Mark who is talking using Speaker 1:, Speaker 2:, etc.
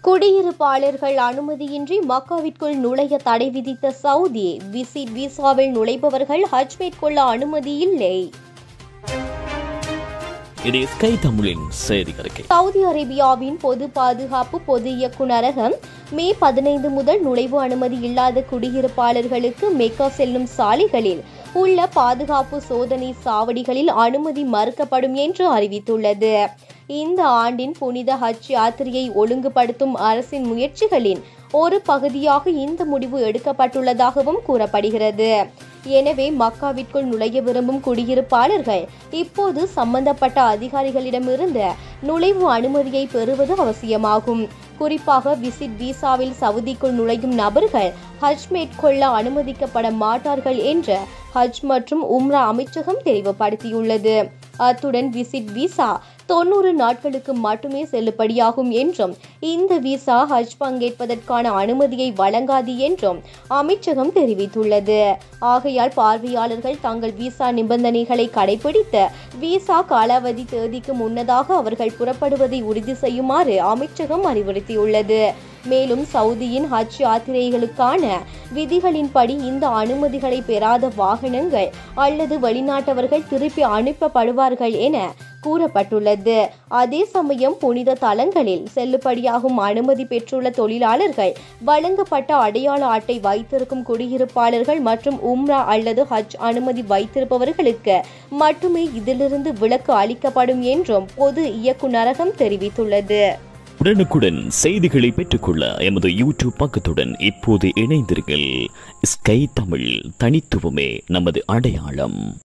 Speaker 1: குடியிருப்பாளர்கள் அனுமதியின்றி மக்காவிற்குள் நுழைய தடை விதித்த சவுதி விசிட் விசாவில் நுழைபவர்கள் ஹஜ் மேற்கொள்ள அனுமதி இல்லை
Speaker 2: இது ஸ்கை தமிழின் செய்தி அறிக்கை
Speaker 1: சவுதி அரேபியாவின் பொது பாதுகாப்பு பொது இயக்குநரகம் மே பதினைந்து முதல் நுழைவு அனுமதி இல்லாத குடியிருப்பாளர்களுக்கு மெக்கா செல்லும் சாலைகளில் உள்ள பாதுகாப்பு சோதனை சாவடிகளில் அனுமதி மறுக்கப்படும் என்று அறிவித்துள்ளது இந்த ஆண்டின் புனித ஹஜ் யாத்திரையை ஒழுங்குபடுத்தும் அரசின் முயற்சிகளின் ஒரு பகுதியாக இந்த முடிவு எடுக்கப்பட்டுள்ளதாகவும் கூறப்படுகிறது எனவே மக்காவிற்குள் நுழைய விரும்பும் குடியிருப்பாளர்கள் இப்போது சம்பந்தப்பட்ட அதிகாரிகளிடமிருந்து நுழைவு அனுமதியை பெறுவது அவசியமாகும் குறிப்பாக விசிட் விசாவில் சவுதிக்குள் நுழையும் நபர்கள் ஹஜ் மேற்கொள்ள அனுமதிக்கப்பட மாட்டார்கள் என்று ஹஜ் மற்றும் உம்ரா அமைச்சகம் தெளிவுபடுத்தியுள்ளது அத்துடன் விசிட் விசா தொண்ணூறு நாட்களுக்கு மட்டுமே செல்லுபடியாகும் என்றும் இந்த விசா ஹஜ் பங்கேற்பதற்கான அனுமதியை வழங்காது என்றும் அமைச்சகம் தெரிவித்துள்ளது ஆகையால் பார்வையாளர்கள் தங்கள் விசா நிபந்தனைகளை கடைபிடித்து விசா காலாவதி தேதிக்கு முன்னதாக அவர்கள் புறப்படுவதை உறுதி செய்யுமாறு அமைச்சகம் அறிவுறுத்தியுள்ளது மேலும் சவுதியின் ஹஜ் யாத்திரைகளுக்கான விதிகளின்படி இந்த அனுமதிகளை பெறாத வாகனங்கள் அல்லது வெளிநாட்டவர்கள் திருப்பி அனுப்பப்படுவார்கள் என கூறப்பட்டுள்ளது அதே சமயம் புனித தலங்களில் செல்லுபடியாகும் அனுமதி பெற்றுள்ள தொழிலாளர்கள் வழங்கப்பட்ட அடையாள அட்டை வைத்திருக்கும் குடியிருப்பாளர்கள் மற்றும் உம்ரா அல்லது ஹஜ் அனுமதி வைத்திருப்பவர்களுக்கு மட்டுமே இதிலிருந்து விலக்கு அளிக்கப்படும் என்றும் பொது இயக்குநரகம் தெரிவித்துள்ளது
Speaker 2: உடனுக்குடன் செய்திகளை பெற்றுக்கொள்ள எமது யூடியூப் பக்கத்துடன் இப்போது இணைந்தீர்கள் ஸ்கை தமிழ் தனித்துவமே நமது அடையாளம்